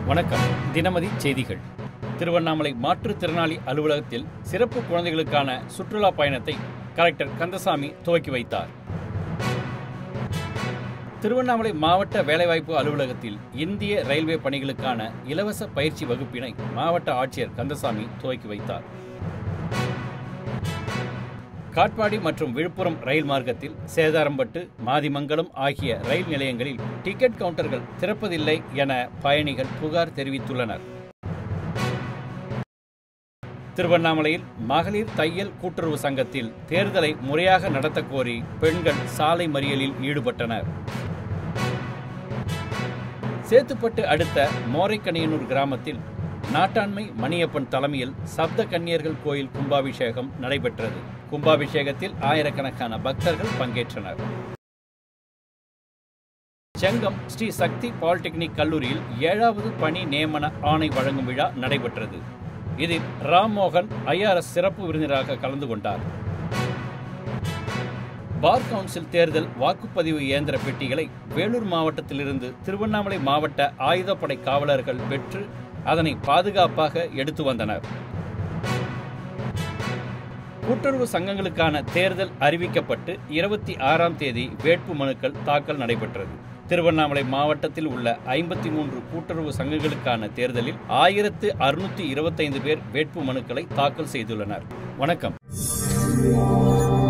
வணக்கம் தினமதி செய்திகள் திருவண்ணாமலை மாற்றுத்திறனாளி அலுவலகத்தில் சிறப்பு குழந்தைகளுக்கான சுற்றுலா பயணத்தை கலெக்டர் கந்தசாமி துவக்கி வைத்தார் திருவண்ணாமலை மாவட்ட வேலைவாய்ப்பு அலுவலகத்தில் இந்திய ரயில்வே பணிகளுக்கான இலவச பயிற்சி வகுப்பினை மாவட்ட ஆட்சியர் கந்தசாமி துவக்கி வைத்தார் காட்பாடி மற்றும் விழுப்புரம் ரயில் மார்க்கத்தில் சேதாரம்பட்டு மாதிமங்கலம் ஆகிய ரயில் நிலையங்களில் டிக்கெட் கவுண்டர்கள் திறப்பதில்லை என பயணிகள் புகார் தெரிவித்துள்ளனர் திருவண்ணாமலையில் மகளிர் தையல் கூட்டுறவு சங்கத்தில் தேர்தலை முறையாக நடத்தக் கோரி பெண்கள் சாலை மறியலில் ஈடுபட்டனர் சேத்துப்பட்டு அடுத்த மோரைக்கணியனூர் கிராமத்தில் நாட்டாண்மை மணியப்பன் தலைமையில் சப்த கன்னியர்கள் கோயில் கும்பாபிஷேகம் நடைபெற்றது கும்பாபிஷேகத்தில் ஆயிரக்கணக்கான பக்தர்கள் பங்கேற்றனர் செங்கம் ஸ்ரீ சக்தி பாலிடெக்னிக் கல்லூரியில் ஏழாவது பணி நியமன ஆணை வழங்கும் விழா நடைபெற்றது இதில் ராம்மோகன் ஐஆர்எஸ் சிறப்பு விருந்தினராக கலந்து கொண்டார் பார் கவுன்சில் தேர்தல் வாக்குப்பதிவு இயந்திர பெட்டிகளை வேலூர் மாவட்டத்திலிருந்து திருவண்ணாமலை மாவட்ட ஆயுதப்படை காவலர்கள் பெற்று அதனை பாதுகாப்பாக எடுத்து வந்தனர் கூட்டுறவு சங்கங்களுக்கான தேர்தல் அறிவிக்கப்பட்டு இருபத்தி ஆறாம் தேதி வேட்பு மனுக்கள் தாக்கல் நடைபெற்றது திருவண்ணாமலை மாவட்டத்தில் உள்ள ஐம்பத்தி மூன்று கூட்டுறவு சங்கங்களுக்கான தேர்தலில் ஆயிரத்து அறுநூத்தி இருபத்தைந்து பேர் வேட்பு மனுக்களை தாக்கல் செய்துள்ளனர் வணக்கம்